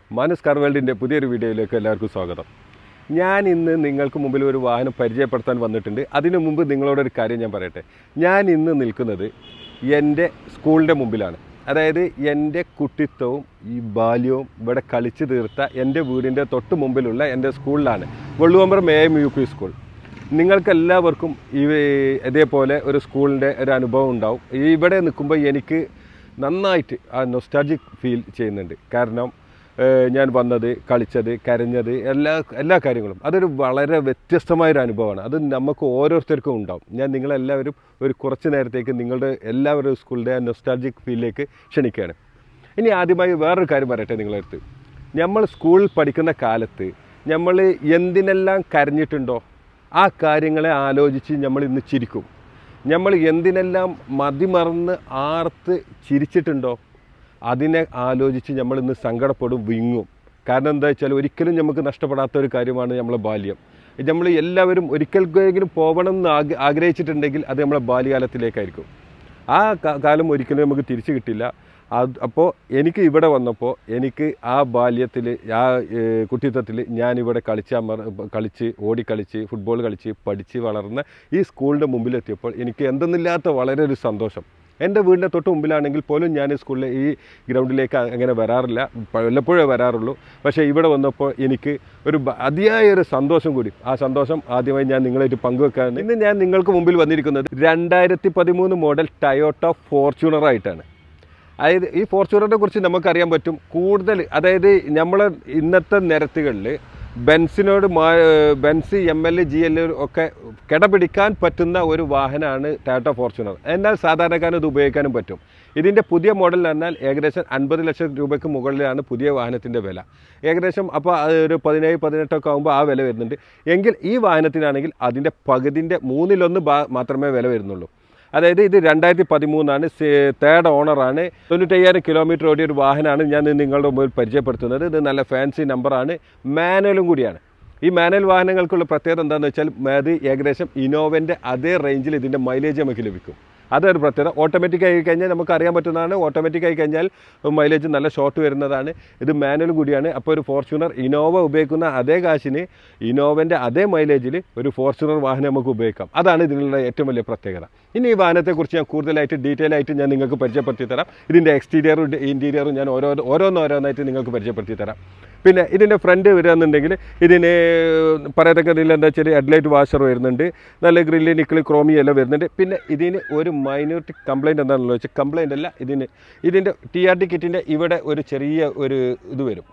Manas car വേൾഡിൻ്റെ പുതിയൊരു വീഡിയോയിലേക്ക് എല്ലാവർക്കും സ്വാഗതം ഞാൻ ഇന്ന് നിങ്ങൾക്ക് മുമ്പിൽ ഒരു വാഹനം പരിചയപ്പെടുത്താൻ വന്നിട്ടുണ്ട് അതിനു മുമ്പ് നിങ്ങളോടൊരു കാര്യം ഞാൻ പറയട്ടെ ഞാൻ ഇന്ന് നിൽക്കുന്നത് എൻ്റെ സ്കൂളിൻ്റെ മുമ്പിലാണ് അതായത് എൻ്റെ കുട്ടിത്വവും ഈ ബാല്യവും ഇവിടെ കളിച്ചു തീർത്ത എൻ്റെ വീടിൻ്റെ തൊട്ട് മുമ്പിലുള്ള എൻ്റെ സ്കൂളിലാണ് Velluvambaram A M U P school നിങ്ങൾക്ക് എല്ലാവർക്കും ഈ ഇതേപോലെ ഒരു സ്കൂളിൻ്റെ ഒരു അനുഭവം ഉണ്ടാവും ഇവിടെ നിൽക്കുമ്പോൾ എനിക്ക് നന്നായിട്ട് ആ നൊസ്റ്റാജിക് ഫീൽ ചെയ്യുന്നുണ്ട് കാരണം ഏഹ്, ഞാൻ വന്നത് കളിച്ചത് കരഞ്ഞത് എല്ലാ എല്ലാ കാര്യങ്ങളും അതൊരു വളരെ വ്യത്യസ്തമായൊരു അനുഭവമാണ് അത് നമുക്ക് ഓരോരുത്തർക്കും ഉണ്ടാവും ഞാൻ നിങ്ങളെല്ലാവരും ഒരു കുറച്ച് നേരത്തേക്ക് നിങ്ങളുടെ എല്ലാവരും സ്കൂളിൻ്റെ ആ നൊസ്റ്റാജിക് ഫീലിലേക്ക് ക്ഷണിക്കുകയാണ് ഇനി ആദ്യമായി വേറൊരു കാര്യം പറയട്ടെ നിങ്ങളുടെ അടുത്ത് നമ്മൾ സ്കൂളിൽ പഠിക്കുന്ന കാലത്ത് നമ്മൾ എന്തിനെല്ലാം കരഞ്ഞിട്ടുണ്ടോ ആ കാര്യങ്ങളെ ആലോചിച്ച് നമ്മൾ ഇന്ന് ചിരിക്കും നമ്മൾ എന്തിനെല്ലാം മതിമറന്ന് ആർത്ത് ചിരിച്ചിട്ടുണ്ടോ അതിനെ ആലോചിച്ച് നമ്മൾ ഇന്ന് സങ്കടപ്പെടും വിങ്ങും കാരണം എന്താ വെച്ചാൽ ഒരിക്കലും നമുക്ക് നഷ്ടപ്പെടാത്ത ഒരു കാര്യമാണ് നമ്മളെ ബാല്യം നമ്മൾ എല്ലാവരും ഒരിക്കലെങ്കിലും പോകണം എന്ന് ആഗ്ര- ആഗ്രഹിച്ചിട്ടുണ്ടെങ്കിൽ അത് നമ്മളെ ബാല്യകാലത്തിലേക്കായിരിക്കും ആ കാ- കാലം ഒരിക്കലും നമുക്ക് തിരിച്ചു കിട്ടില്ല അത് അപ്പോൾ എനിക്ക് ഇവിടെ വന്നപ്പോൾ എനിക്ക് ആ ബാല്യത്തിൽ ആ ഏഹ്, കുട്ടിത്തത്തിൽ ഞാനിവിടെ കളിച്ച് അമർ കളിച്ച് ഓടിക്കളിച്ച് ഫുട്ബോൾ കളിച്ച് പഠിച്ച് വളർന്ന ഈ സ്കൂളിൻ്റെ മുമ്പിലെത്തിയപ്പോൾ എനിക്ക് എന്തെന്നില്ലാത്ത വളരെ ഒരു സന്തോഷം എൻ്റെ വീടിൻ്റെ തൊട്ട് മുമ്പിലാണെങ്കിൽ പോലും ഞാൻ ഈ സ്കൂളിൽ ഈ ഗ്രൗണ്ടിലേക്ക് അങ്ങനെ വരാറില്ല പ- വല്ലപ്പോഴേ വരാറുള്ളൂ പക്ഷേ ഇവിടെ വന്നപ്പോൾ എനിക്ക് ഒരു ബ- അതിയായ ഒരു സന്തോഷം കൂടി ആ സന്തോഷം ആദ്യമായി ഞാൻ നിങ്ങളായിട്ട് പങ്കുവെക്കാൻ ഇന്ന് ഞാൻ നിങ്ങൾക്ക് മുമ്പിൽ വന്നിരിക്കുന്നത് രണ്ടായിരത്തി പതിമൂന്ന് മോഡൽ ടയോട്ട ഫോർച്യൂണർ ആയിട്ടാണ് അതായത് ഈ ഫോർച്യൂണറിനെ കുറിച്ച് നമുക്കറിയാൻ പറ്റും കൂടുതൽ അതായത് നമ്മൾ ഇന്നത്തെ നിരത്തുകളിൽ ബെൻസിനോട് മാ Benz M L G L ഒക്കെ കിടപിടിക്കാൻ പറ്റുന്ന ഒരു വാഹനമാണ് ടയോട്ട ഫോർച്യൂണർ എന്നാൽ സാധാരണക്കാരന് ഇത് ഉപയോഗിക്കാനും പറ്റും ഇതിൻ്റെ പുതിയ മോഡൽ എന്നാൽ ഏകദേശം അൻപത് ലക്ഷം രൂപയ്ക്ക് മുകളിലാണ് പുതിയ വാഹനത്തിൻ്റെ വില ഏകദേശം അപ്പോൾ അത് ഒരു പതിനേഴ് പതിനെട്ടൊക്കെ ആകുമ്പോൾ ആ വില വരുന്നുണ്ട് എങ്കിൽ ഈ വാഹനത്തിനാണെങ്കിൽ അതിൻ്റെ പകുതിൻ്റെ മൂന്നിലൊന്ന് ഭാ- മാത്രമേ വില വരുന്നുള്ളൂ അതായത് ഇത് രണ്ടായിരത്തി പതിമൂന്നാണ് തേർഡ് ഓണറാണ് തൊണ്ണൂറ്റയ്യായിരം കിലോമീറ്റർ ഓടിയ ഒരു വാഹനമാണ് ഞാൻ ഇന്ന് നിങ്ങളുടെ മുമ്പിൽ പരിചയപ്പെടുത്തുന്നത് ഇത് നല്ല ഫാൻസി നമ്പറാണ് മാനുവലും കൂടിയാണ് ഈ മാനുവൽ വാഹനങ്ങൾക്കുള്ള പ്രത്യേകത എന്താണെന്ന് വെച്ചാൽ അത് ഏകദേശം ഇനോവൻ്റെ അതേ റേഞ്ചിൽ ഇതിൻ്റെ മൈലേജ് നമുക്ക് ലഭിക്കും അതൊരു പ്രത്യേകത ഓട്ടോമാറ്റിക് ആയി കഴിഞ്ഞാൽ നമുക്ക് അറിയാൻ പറ്റുന്നതാണ് ഓട്ടോമാറ്റിക് ആയി കഴിഞ്ഞാൽ മൈലേജ് നല്ല ഷോർട്ട് വരുന്നതാണ് ഇത് മാനുവൽ കൂടിയാണ് അപ്പോൾ ഒരു ഫോർച്യൂണർ ഇനോവ ഉപയോഗിക്കുന്ന അതേ കാശിന് ഇനോവൻ്റെ അതേ മൈലേജിൽ ഒരു ഫോർച്യൂണർ വാഹനം നമുക്ക് ഉപയോഗിക്കാം അതാണ് ഇതിനുള്ള ഏറ്റവും വലിയ പ്രത്യേകത ഇനി ഈ വാഹനത്തെക്കുറിച്ച് ഞാൻ കൂടുതലായിട്ട് ഡീറ്റെയിൽ ആയിട്ട് ഞാൻ നിങ്ങൾക്ക് പരിചയപ്പെടുത്തി തരാം ഇതിൻ്റെ എക്സ്റ്റീരിയറും ഇൻറ്റീരിയറും ഞാൻ ഓരോ ഓരോന്നോരോന്നായിട്ട് നിങ്ങൾക്ക് പരിചയപ്പെടുത്തി തരാം പിന്നെ ഇതിൻ്റെ ഫ്രണ്ട് വരികയെന്നുണ്ടെങ്കിൽ ഇതിന് പറയത്തക്ക ഇതിൽ എന്താ വെച്ചാൽ ഹെഡ്ലൈറ്റ് വാഷർ വരുന്നുണ്ട് നല്ല ഗ്രില്ല് നിക്കിൾ ക്രോമി എല്ലാം വരുന്നുണ്ട് പിന്നെ ഇതിന് ഒരു മൈന്യൂട്ട് കംപ്ലൈൻറ്റ് എന്താണെന്ന് വെച്ചാൽ കംപ്ലൈൻ്റ് അല്ല ഇതിന് ഇതിൻ്റെ ടി ആർ ടി കിറ്റിൻ്റെ ഇവിടെ ഒരു ചെറിയ ഒരു ഇത് വരും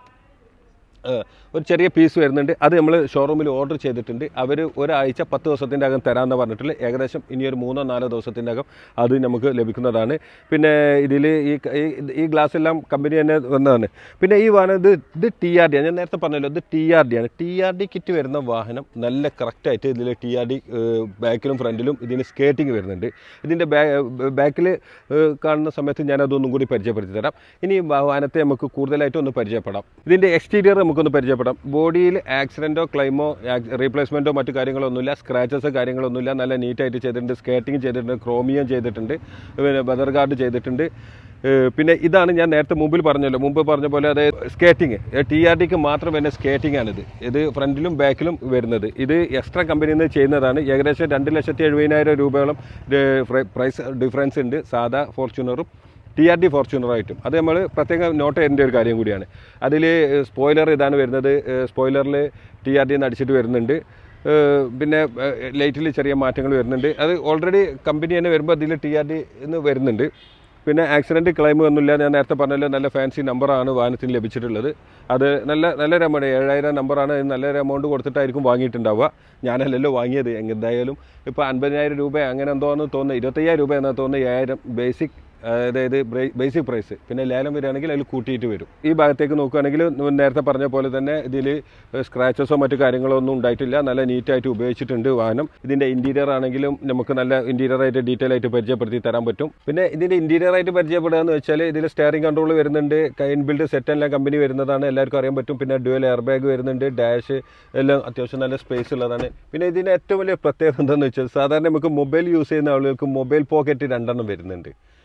ഏഹ് ഒരു ചെറിയ പീസ് വരുന്നുണ്ട് അത് നമ്മൾ ഷോറൂമിൽ ഓർഡർ ചെയ്തിട്ടുണ്ട് അവർ ഒരാഴ്ച പത്ത് ദിവസത്തിൻ്റെ അകം തരാമെന്ന് പറഞ്ഞിട്ടുള്ള ഏകദേശം ഇനി ഒരു മൂന്നോ നാലോ ദിവസത്തിൻ്റെ അകം അത് നമുക്ക് ലഭിക്കുന്നതാണ് പിന്നെ ഇതിൽ ഈ ഈ- ഈ ഗ്ലാസ് എല്ലാം കമ്പനി തന്നെ വന്നതാണ് പിന്നെ ഈ വാഹനം ഇത് ഇത് ടി ആർ ഡി ഞാൻ നേരത്തെ പറഞ്ഞല്ലോ ഇത് ടി ആർ ഡി ആണ് ടി ആർ ഡി കിറ്റ് വരുന്ന വാഹനം നല്ല കറക്റ്റായിട്ട് ഇതിൽ ടി ആർ ഡി ബാക്കിലും ഫ്രണ്ടിലും ഇതിന് സ്കേറ്റിംഗ് വരുന്നുണ്ട് ഇതിൻ്റെ ബാക്കിൽ കാണുന്ന സമയത്ത് ഞാൻ അതൊന്നും കൂടി പരിചയപ്പെടുത്തി തരാം ഇനി ഈ വാഹനത്തെ നമുക്ക് കൂടുതലായിട്ട് ഒന്ന് പരിചയപ്പെടാം ഇതിൻ്റെ എക്സ്റ്റീരിയർ നമുക്കൊന്ന് പരിചയപ്പെടാം ബോഡിയിൽ ആക്സിഡൻറ്റോ ക്ലൈമോ റീപ്ലേസ്മെൻറ്റോ മറ്റു കാര്യങ്ങളൊന്നുമില്ല സ്ക്രാച്ചസ് കാര്യങ്ങളൊന്നുമില്ല നല്ല നീറ്റായിട്ട് ചെയ്തിട്ടുണ്ട് സ്കേറ്റിംഗ് ചെയ്തിട്ടുണ്ട് ക്രോമിയം ചെയ്തിട്ടുണ്ട് പിന്നെ ബദർ ഗാർഡ് ചെയ്തിട്ടുണ്ട് ഏഹ് പിന്നെ ഇതാണ് ഞാൻ നേരത്തെ മുമ്പിൽ പറഞ്ഞല്ലോ മുമ്പ് പറഞ്ഞ പോലെ അതായത് സ്കേറ്റിംഗ് ടി ആർ ടിക്ക് മാത്രം വരുന്ന സ്കേറ്റിംഗ് ആണിത് ഇത് ഫ്രണ്ടിലും ബാക്കിലും വരുന്നത് ഇത് എക്സ്ട്രാ കമ്പനിയിൽ നിന്ന് ചെയ്യുന്നതാണ് ഏകദേശം രണ്ട് ലക്ഷത്തി എഴുപതിനായിരം രൂപയോളം പ്രൈസ് ഡിഫറൻസ് ഉണ്ട് സാധാ ഫോർച്യൂണറും ടി ആർ ഡി ഫോർച്യൂണറായിട്ടും അത് നമ്മൾ പ്രത്യേകം നോട്ട് ചെയ്യേണ്ട ഒരു കാര്യം കൂടിയാണ് അതിൽ സ്പോയിലർ ഇതാണ് വരുന്നത് സ്പോയിലറിൽ ടി ആർ ഡി എന്ന് അടിച്ചിട്ട് വരുന്നുണ്ട് ഏഹ് പിന്നെ ലൈറ്റിൽ ചെറിയ മാറ്റങ്ങൾ വരുന്നുണ്ട് അത് ഓൾറെഡി കമ്പനി തന്നെ വരുമ്പോൾ അതിൽ ടി ആർ ഡി എന്ന് വരുന്നുണ്ട് പിന്നെ ആക്സിഡൻറ്റ് ക്ലെയിം ഒന്നുമില്ല ഞാൻ നേരത്തെ പറഞ്ഞല്ലോ നല്ല ഫാൻസി നമ്പറാണ് വാഹനത്തിന് ലഭിച്ചിട്ടുള്ളത് അത് നല്ല നല്ലൊരു എമൗണ്ട് ഏഴായിരം നമ്പറാണ് ഇത് നല്ലൊരു എമൗണ്ട് കൊടുത്തിട്ടായിരിക്കും വാങ്ങിയിട്ടുണ്ടാവുക ഞാനല്ലല്ലോ വാങ്ങിയത് എന്തായാലും ഇപ്പോൾ അൻപതിനായിരം രൂപ അങ്ങനെ എന്തോന്ന് തോന്നുന്നു ഇരുപത്തയ്യായിരം രൂപ എന്നാ തോന്നുന്നു ഏഴായിരം ബേസിക് അതായത് ബേസിക് പ്രൈസ് പിന്നെ ലേലം വരികയാണെങ്കിൽ അതിൽ കൂട്ടിയിട്ട് വരും ഈ ഭാഗത്തേക്ക് നോക്കുകയാണെങ്കിൽ നേരത്തെ പറഞ്ഞ പോലെ തന്നെ ഇതിൽ സ്ക്രാച്ചസോ മറ്റു കാര്യങ്ങളോ ഒന്നും ഉണ്ടായിട്ടില്ല നല്ല നീറ്റായിട്ട് ഉപയോഗിച്ചിട്ടുണ്ട് വാഹനം ഇതിൻ്റെ ഇൻറ്റീരിയർ ആണെങ്കിലും നമുക്ക് നല്ല ഇൻറ്റീരിയർ ആയിട്ട് ഡീറ്റെയിൽ ആയിട്ട് പരിചയപ്പെടുത്തി തരാൻ പറ്റും പിന്നെ ഇതിൻ്റെ ഇൻറ്റീരിയർ ആയിട്ട് പരിചയപ്പെടുക എന്ന് വെച്ചാൽ ഇതിൽ സ്റ്റിയറിംഗ് കൺട്രോൾ വരുന്നുണ്ട് കൈൻ ബിൽഡ് സെറ്റ് എല്ലാം കമ്പനി വരുന്നതാണ് എല്ലാവർക്കും അറിയാൻ പറ്റും പിന്നെ ഡ്യുവൽ എയർ ബാഗ് വരുന്നുണ്ട് ഡാഷ് എല്ലാം അത്യാവശ്യം നല്ല സ്പേസ് ഉള്ളതാണ് പിന്നെ ഇതിന് ഏറ്റവും വലിയ പ്രത്യേകത എന്താണെന്ന് വെച്ചാൽ സാധാരണ നമുക്ക് മൊബൈൽ യൂസ് ചെയ്യുന്ന ആളുകൾക്ക് മൊബൈൽ പോക്കറ്റ് രണ്ടെണ്ണം വരുന്നുണ്ട്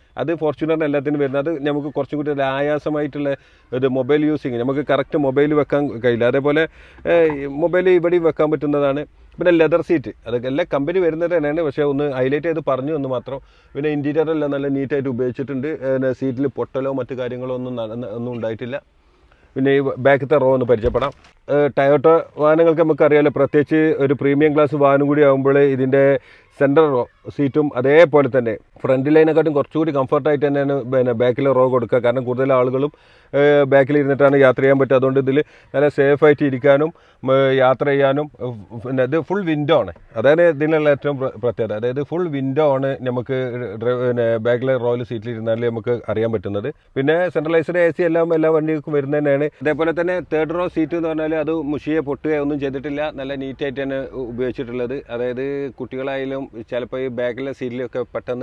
അത് ഫോർച്യൂണറിന് എല്ലാത്തിനും വരുന്നത് അത് നമുക്ക് കുറച്ചും കൂടി ഒരു ആയാസമായിട്ടുള്ള ഒരു മൊബൈൽ യൂസിങ് നമുക്ക് കറക്റ്റ് മൊബൈൽ വെക്കാൻ കഴിയില്ല അതേപോലെ മൊബൈൽ ഇവിടെയും വെക്കാൻ പറ്റുന്നതാണ് പിന്നെ ലെതർ സീറ്റ് അതൊക്കെ എല്ലാ കമ്പനി വരുന്നത് തന്നെയാണ് പക്ഷേ ഒന്ന് ഹൈലൈറ്റ് ചെയ്ത് പറഞ്ഞു എന്ന് മാത്രം പിന്നെ ഇൻറ്റീരിയർ എല്ലാം നല്ല നീറ്റായിട്ട് ഉപയോഗിച്ചിട്ടുണ്ട് സീറ്റിൽ പൊട്ടലോ മറ്റു കാര്യങ്ങളോ ഒന്നും നടന്ന- ഒന്നും ഉണ്ടായിട്ടില്ല പിന്നെ ഈ ബാക്കത്തെ റോ ഒന്ന് പരിചയപ്പെടാം ടയോട്ട വാഹനങ്ങൾക്ക് നമുക്കറിയാലോ പ്രത്യേകിച്ച് ഒരു പ്രീമിയം ക്ലാസ് വാഹനം കൂടി ആകുമ്പോൾ ഇതിൻ്റെ സെൻറ്റർ റോ സീറ്റും അതേപോലെ തന്നെ ഫ്രണ്ട് ലൈനെക്കാട്ടും കുറച്ചുകൂടി കംഫർട്ടായിട്ട് തന്നെയാണ് പിന്നെ ബാക്കിൽ റോ കൊടുക്കുക കാരണം കൂടുതൽ ആളുകളും ബാക്കിൽ ഇരുന്നിട്ടാണ് യാത്ര ചെയ്യാൻ പറ്റുക അതുകൊണ്ട് ഇതിൽ നല്ല സേഫായിട്ട് ഇരിക്കാനും ഉം, യാത്ര ചെയ്യാനും ഉം, പിന്നെ ഇത് ഫുൾ വിൻഡോ ആണ് അതാണ് ഇതിനുള്ള ഏറ്റവും പ്ര- പ്രത്യേകത അതായത് ഫുൾ വിൻഡോ ആണ് നമുക്ക് ഡ്രൈ- പിന്നെ ബാക്കിലെ റോയിൽ സീറ്റിൽ ഇരുന്നാൽ നമുക്ക് അറിയാൻ പറ്റുന്നത് പിന്നെ സെൻട്രലൈസ്ഡ് എ സി എല്ലാം എല്ലാ വണ്ടികൾക്കും വരുന്നത് തന്നെയാണ് അതേപോലെ തന്നെ തേർഡ് റോ സീറ്റ് എന്ന് പറഞ്ഞാൽ അത് മുഷിയെ പൊട്ടുകയോ ഒന്നും ചെയ്തിട്ടില്ല നല്ല നീറ്റായിട്ട് തന്നെ ഉ- ഉപയോഗിച്ചിട്ടുള്ളത് അതായത് കുട്ടികളായാലും ചിലപ്പോൾ ഈ ബാക്കിലെ സീറ്റിലൊക്കെ പെട്ടെന്ന്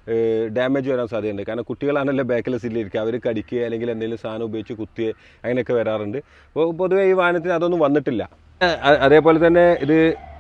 ഡാമേജ് വരാൻ സാധ്യതയുണ്ട് കാരണം കുട്ടികളാണല്ലോ ബാക്കിലെ സീറ്റിൽ ഇരിക്കുക അവർ കടിക്കുക അല്ലെങ്കിൽ എന്തെങ്കിലും സാധനം ഉപയോഗിച്ച് കുത്തുക അങ്ങനെയൊക്കെ വരാറുണ്ട് അപ്പോൾ പൊതുവേ ഈ വാഹനത്തിന് അതൊന്നും വന്നിട്ടില്ല അ- അതേപോലെ തന്നെ ഇത്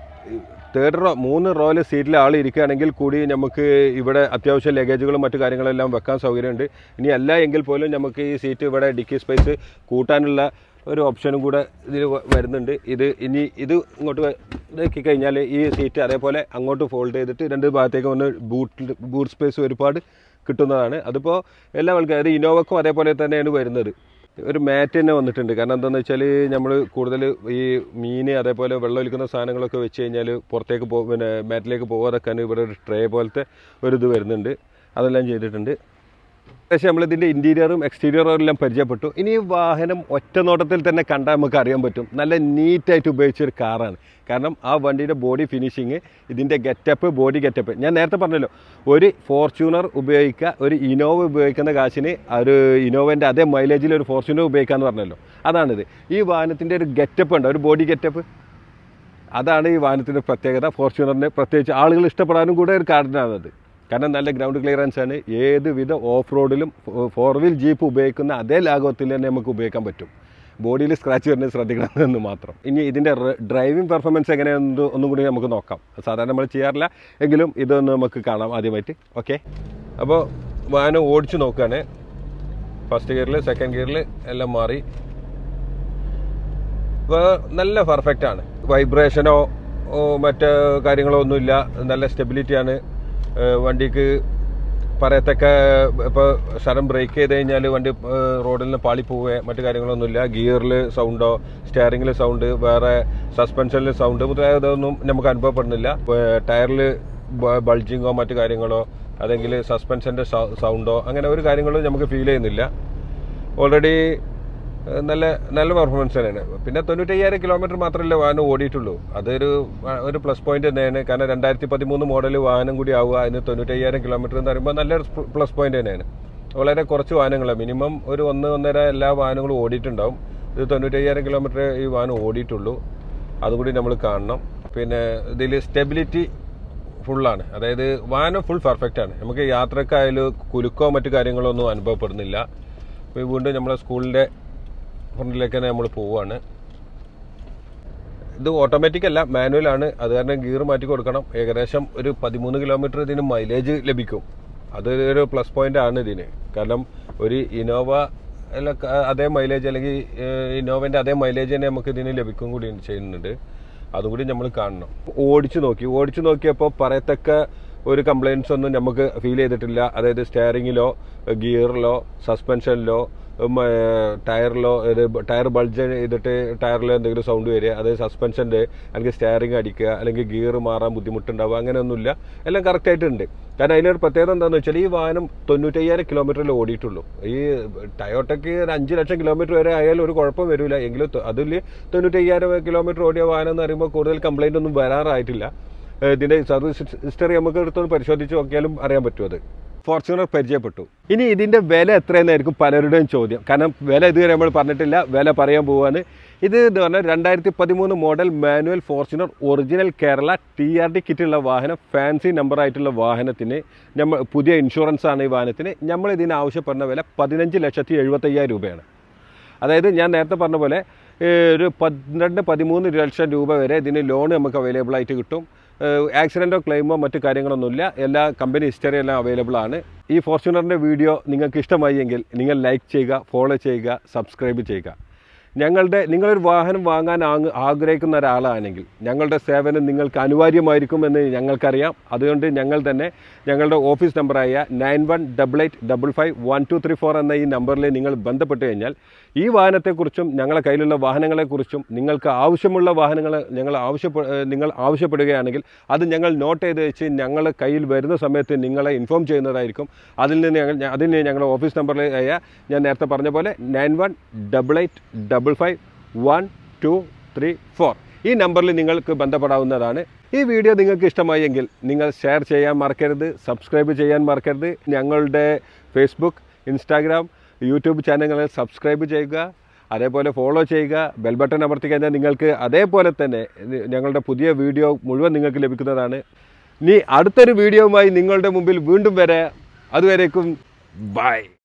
തേർഡ് റോ മൂന്ന് റോയിൽ സീറ്റിൽ ആൾ ഇരിക്കുകയാണെങ്കിൽ കൂടി നമുക്ക് ഇവിടെ അത്യാവശ്യം ലഗേജുകളും മറ്റു കാര്യങ്ങളെല്ലാം വെക്കാൻ സൗകര്യമുണ്ട് ഇനി അല്ല എങ്കിൽ പോലും നമുക്ക് ഈ സീറ്റ് ഇവിടെ ഡിക്കി സ്പേസ് കൂട്ടാനുള്ള ഒരു ഓപ്ഷനും കൂടെ ഇതിൽ വ- വരുന്നുണ്ട് ഇത് ഇനി ഇത് ഇങ്ങോട്ട് വ- ഇതാക്കി കഴിഞ്ഞാൽ ഈ സീറ്റ് അതേപോലെ അങ്ങോട്ട് ഫോൾഡ് ചെയ്തിട്ട് രണ്ട് ഭാഗത്തേക്ക് ഒന്ന് ബൂട്ട് ബൂട്ട് സ്പേസ് ഒരുപാട് കിട്ടുന്നതാണ് അതിപ്പോൾ എല്ലാ ആൾക്കാരും അത് ഇനോവക്കും അതേപോലെ തന്നെയാണ് വരുന്നത് ഒരു മാറ്റ് തന്നെ വന്നിട്ടുണ്ട് കാരണം എന്താണെന്ന് വെച്ചാൽ നമ്മൾ കൂടുതൽ ഈ മീൻ അതേപോലെ വെള്ളം ഒലിക്കുന്ന സാധനങ്ങളൊക്കെ വെച്ച് കഴിഞ്ഞാൽ പുറത്തേക്ക് പോ പിന്നെ മാറ്റിലേക്ക് പോകാതെക്കാൻ ഇവിടെ ഒരു ട്രേ പോലത്തെ ഒരു ഇത് വരുന്നുണ്ട് അതെല്ലാം ചെയ്തിട്ടുണ്ട് പക്ഷേ നമ്മളിതിൻ്റെ ഇൻറ്റീരിയറും എക്സ്റ്റീരിയറും എല്ലാം പരിചയപ്പെട്ടു ഇനി ഈ വാഹനം ഒറ്റ നോട്ടത്തിൽ തന്നെ കണ്ടാൽ നമുക്ക് അറിയാൻ പറ്റും നല്ല നീറ്റായിട്ട് ഉപയോഗിച്ച ഒരു കാറാണ് കാരണം ആ വണ്ടിയുടെ ബോഡി ഫിനിഷിങ് ഇതിൻ്റെ ഗെറ്റപ്പ് ബോഡി ഗെറ്റപ്പ് ഞാൻ നേരത്തെ പറഞ്ഞല്ലോ ഒരു ഫോർച്യൂണർ ഉപയോഗിക്കുക ഒരു ഇനോവ ഉപയോഗിക്കുന്ന കാശിന് ഒരു ഇനോവേൻ്റെ അതേ മൈലേജിൽ ഒരു ഫോർച്യൂണർ ഉപയോഗിക്കാമെന്ന് പറഞ്ഞല്ലോ അതാണിത് ഈ വാഹനത്തിൻ്റെ ഒരു ഗെറ്റപ്പ് ഉണ്ട് ഒരു ബോഡി ഗെറ്റപ്പ് അതാണ് ഈ വാഹനത്തിൻ്റെ പ്രത്യേകത ഫോർച്യൂണറിന് പ്രത്യേകിച്ച് ആളുകൾ ഇഷ്ടപ്പെടാനും കൂടെ ഒരു കാരണമാണത് കാരണം നല്ല ഗ്രൗണ്ട് ക്ലിയറൻസ് ആണ് ഏതുവിധ ഓഫ് റോഡിലും ഫോർ വീൽ ജീപ്പ് ഉപയോഗിക്കുന്ന അതേ ലാഘവത്തിൽ തന്നെ നമുക്ക് ഉപയോഗിക്കാൻ പറ്റും ബോഡിയിൽ സ്ക്രാച്ച് വരുന്നത് ശ്രദ്ധിക്കണം എന്ന് മാത്രം ഇനി ഇതിൻ്റെ ഡ്രൈവിംഗ് പെർഫോമൻസ് എങ്ങനെയാണെന്ന് ഒന്നും കൂടി നമുക്ക് നോക്കാം സാധാരണ നമ്മൾ ചെയ്യാറില്ല എങ്കിലും ഇതൊന്ന് നമുക്ക് കാണാം ആദ്യമായിട്ട് ഓക്കെ അപ്പോൾ വാഹനം ഓടിച്ചു നോക്കുകയാണ് ഫസ്റ്റ് ഗിയറിൽ സെക്കൻഡ് ഗിയറിൽ എല്ലാം മാറി അപ്പോൾ നല്ല പെർഫെക്റ്റ് ആണ് വൈബ്രേഷനോ ഓ, മറ്റ് കാര്യങ്ങളോ ഒന്നുമില്ല നല്ല സ്റ്റെബിലിറ്റിയാണ് വണ്ടിക്ക് പറയത്തക്ക ഇപ്പോൾ സഡൻ ബ്രേക്ക് ചെയ്ത് കഴിഞ്ഞാൽ വണ്ടി ഏഹ്, റോഡിൽ നിന്ന് പാളി പോവുകയോ മറ്റു കാര്യങ്ങളൊന്നുമില്ല ഗിയറിൽ സൗണ്ടോ സ്റ്റിയറിംഗിൽ സൗണ്ട് വേറെ സസ്പെൻഷനിൽ സൗണ്ട് മുതലായതൊന്നും നമുക്ക് അനുഭവപ്പെടുന്നില്ല ടയറിൽ ബൾജിങ്ങോ മറ്റു കാര്യങ്ങളോ അല്ലെങ്കിൽ സസ്പെൻഷൻ്റെ സൗണ്ടോ അങ്ങനെ ഒരു കാര്യങ്ങളും നമുക്ക് ഫീൽ ചെയ്യുന്നില്ല ഓൾറെഡി ഏഹ് നല്ല നല്ല പെർഫോമൻസ് തന്നെയാണ് പിന്നെ തൊണ്ണൂറ്റയ്യായിരം കിലോമീറ്റർ മാത്രമല്ലേ വാഹനം ഓടിയിട്ടുള്ളൂ അതൊരു വ- ഒരു പ്ലസ് പോയിന്റ് തന്നെയാണ് കാരണം രണ്ടായിരത്തി പതിമൂന്ന് മോഡൽ വാഹനം കൂടി ആവുക അതിന് തൊണ്ണൂറ്റയ്യായിരം കിലോമീറ്റർ എന്ന് പറയുമ്പോൾ നല്ലൊരു പ്ലസ് പോയിന്റ് തന്നെയാണ് വളരെ കുറച്ച് വാഹനങ്ങളാണ് മിനിമം ഒരു ഒന്ന് ഒന്നര എല്ലാ വാഹനങ്ങളും ഓടിയിട്ടുണ്ടാവും ഇത് തൊണ്ണൂറ്റയ്യായിരം കിലോമീറ്റർ ഈ വാഹനം ഓടിയിട്ടുള്ളൂ അതുകൂടി നമ്മൾ കാണണം പിന്നെ ഇതിൽ സ്റ്റെബിലിറ്റി ഫുള്ളാണ് അതായത് വാഹനം ഫുൾ പെർഫെക്റ്റ് ആണ് നമുക്ക് യാത്രക്കായാലും കുലുക്കോ മറ്റു കാര്യങ്ങളോ ഒന്നും അനുഭവപ്പെടുന്നില്ല അപ്പോൾ വീണ്ടും നമ്മളെ സ്കൂളിൻ്റെ ഫ്രണ്ടിലേക്ക് തന്നെ നമ്മൾ പോവുകയാണ് ഇത് ഓട്ടോമാറ്റിക് അല്ല മാനുവൽ ആണ് അത് കാരണം ഗിയർ മാറ്റി കൊടുക്കണം ഏകദേശം ഒരു പതിമൂന്ന് കിലോമീറ്റർ ഇതിന് മൈലേജ് ലഭിക്കും അത് ഒരു പ്ലസ് പോയിന്റ് ആണ് ഇതിന് കാരണം ഒരു ഇനോവ അല്ല ക- അതേ മൈലേജ് അല്ലെങ്കിൽ ഇന്നോവൻ്റെ അതേ മൈലേജ് തന്നെ നമുക്ക് ഇതിന് ലഭിക്കും കൂടി ചെയ്യുന്നുണ്ട് അതും കൂടി നമ്മൾ കാണണം ഓടിച്ചു നോക്കി ഓടിച്ചു നോക്കിയപ്പോൾ പറയത്തക്ക ഒരു കംപ്ലയിൻസ് ഒന്നും നമുക്ക് ഫീൽ ചെയ്തിട്ടില്ല അതായത് സ്റ്റെയറിങ്ങിലോ ഗിയറിലോ സസ്പെൻഷനിലോ ഉം, ഏഹ്, ടയറിലോ ഇത് ബ- ടയർ ബൾജ് ചെയ്തിട്ട് ടയറിലോ എന്തെങ്കിലും സൗണ്ട് വരിക അതായത് സസ്പെൻഷൻ്റെ അല്ലെങ്കിൽ സ്റ്റെയറിംഗ് അടിക്കുക അല്ലെങ്കിൽ ഗിയർ മാറാൻ ബുദ്ധിമുട്ടുണ്ടാവുക അങ്ങനെയൊന്നുമില്ല എല്ലാം കറക്റ്റായിട്ടുണ്ട് കാരണം അതിലൊരു പ്രത്യേകത എന്താണെന്ന് വെച്ചാൽ ഈ വാഹനം തൊണ്ണൂറ്റയ്യായിരം കിലോമീറ്ററിൽ ഓടിയിട്ടുള്ളൂ ഈ ടയോട്ടയ്ക്ക് ഒരു അഞ്ച് ലക്ഷം കിലോമീറ്റർ വരെ ആയാലും ഒരു കുഴപ്പം വരില്ല എങ്കിലും തൊ- അതിൽ തൊണ്ണൂറ്റയ്യായിരം കിലോമീറ്റർ ഓടിയ വാഹനം എന്ന് പറയുമ്പോൾ കൂടുതൽ കംപ്ലൈൻ്റ് ഒന്നും വരാറായിട്ടില്ല ഏഹ് ഇതിന്റെ സർവീസ് ഹിസ്റ്ററി നമുക്ക് എടുത്തൊന്ന് പരിശോധിച്ച് നോക്കിയാലും അറിയാൻ പറ്റും അത് ഫോർച്യൂണർ പരിചയപ്പെട്ടു ഇനി ഇതിന്റെ വില എത്രയെന്നായിരിക്കും പലരുടെയും ചോദ്യം കാരണം വില ഇതുവരെ നമ്മൾ പറഞ്ഞിട്ടില്ല വില പറയാൻ പോവാണ് ഇത് എന്ന് പറഞ്ഞാൽ രണ്ടായിരത്തി പതിമൂന്ന് model manual Fortuner original Kerala T R D കിറ്റുള്ള വാഹനം ഫാൻസി നമ്പർ ആയിട്ടുള്ള വാഹനത്തിന് നമ്മൾ പുതിയ ഇൻഷുറൻസ് ആണ് ഈ വാഹനത്തിന് നമ്മൾ ഇതിന് ആവശ്യപ്പെടുന്ന വില പതിനഞ്ച് ലക്ഷത്തി എഴുപത്തയ്യായിരം രൂപയാണ് അതായത് ഞാൻ നേരത്തെ പറഞ്ഞ പോലെ ഏഹ്, ഒരു പന്ത്രണ്ട് പതിമൂന്ന് ലക്ഷം രൂപ വരെ ഇതിന് ലോൺ നമുക്ക് അവൈലബിൾ ആയിട്ട് കിട്ടും ആക്സിഡൻറ്റോ ക്ലെയിമോ മറ്റു കാര്യങ്ങളൊന്നുമില്ല എല്ലാ കമ്പനി ഹിസ്റ്ററി എല്ലാം അവൈലബിൾ ആണ് ഈ ഫോർച്യൂണറിൻ്റെ വീഡിയോ നിങ്ങൾക്ക് ഇഷ്ടമായി എങ്കിൽ നിങ്ങൾ ലൈക്ക് ചെയ്യുക ഫോളോ ചെയ്യുക സബ്സ്ക്രൈബ് ചെയ്യുക ഞങ്ങളുടെ നിങ്ങളൊരു വാഹനം വാങ്ങാൻ ആങ് ആഗ്രഹിക്കുന്ന ഒരാളാണെങ്കിൽ ഞങ്ങളുടെ സേവനം നിങ്ങൾക്ക് അനിവാര്യമായിരിക്കുമെന്ന് ഞങ്ങൾക്കറിയാം അതുകൊണ്ട് ഞങ്ങൾ തന്നെ ഞങ്ങളുടെ ഓഫീസ് നമ്പറായ nine one double eight double five one two three four എന്ന ഈ നമ്പറിൽ നിങ്ങൾ ബന്ധപ്പെട്ട് കഴിഞ്ഞാൽ ഈ വാഹനത്തെക്കുറിച്ചും ഞങ്ങളുടെ കയ്യിലുള്ള വാഹനങ്ങളെക്കുറിച്ചും നിങ്ങൾക്ക് ആവശ്യമുള്ള വാഹനങ്ങൾ ഞങ്ങൾ ആവശ്യപ്പെ ഏഹ് നിങ്ങൾ ആവശ്യപ്പെടുകയാണെങ്കിൽ അത് ഞങ്ങൾ നോട്ട് ചെയ്ത് വെച്ച് ഞങ്ങൾ കയ്യിൽ വരുന്ന സമയത്ത് നിങ്ങളെ ഇൻഫോം ചെയ്യുന്നതായിരിക്കും അതിൽ നിന്ന് ഞങ്ങൾ അതിന് ഞങ്ങളുടെ ഓഫീസ് നമ്പറിലായ ഞാൻ നേരത്തെ പറഞ്ഞ പോലെ nine one double eight double five one two three four ഈ നമ്പറിൽ നിങ്ങൾക്ക് ബന്ധപ്പെടാവുന്നതാണ് ഈ വീഡിയോ നിങ്ങൾക്ക് ഇഷ്ടമായി എങ്കിൽ നിങ്ങൾ ഷെയർ ചെയ്യാൻ മറക്കരുത് സബ്സ്ക്രൈബ് ചെയ്യാൻ മറക്കരുത് ഞങ്ങളുടെ ഫേസ്ബുക്ക് ഇൻസ്റ്റാഗ്രാം യൂട്യൂബ് ചാനലുകളിൽ സബ്സ്ക്രൈബ് ചെയ്യുക അതേപോലെ ഫോളോ ചെയ്യുക ബെൽ ബട്ടൺ അമർത്തി കഴിഞ്ഞാൽ നിങ്ങൾക്ക് അതേപോലെ തന്നെ ഇത് ഞങ്ങളുടെ പുതിയ വീഡിയോ മുഴുവൻ നിങ്ങൾക്ക് ലഭിക്കുന്നതാണ് ഇനി അടുത്തൊരു വീഡിയോയുമായി നിങ്ങളുടെ മുമ്പിൽ വീണ്ടും വരെ അതുവരേക്കും ബൈ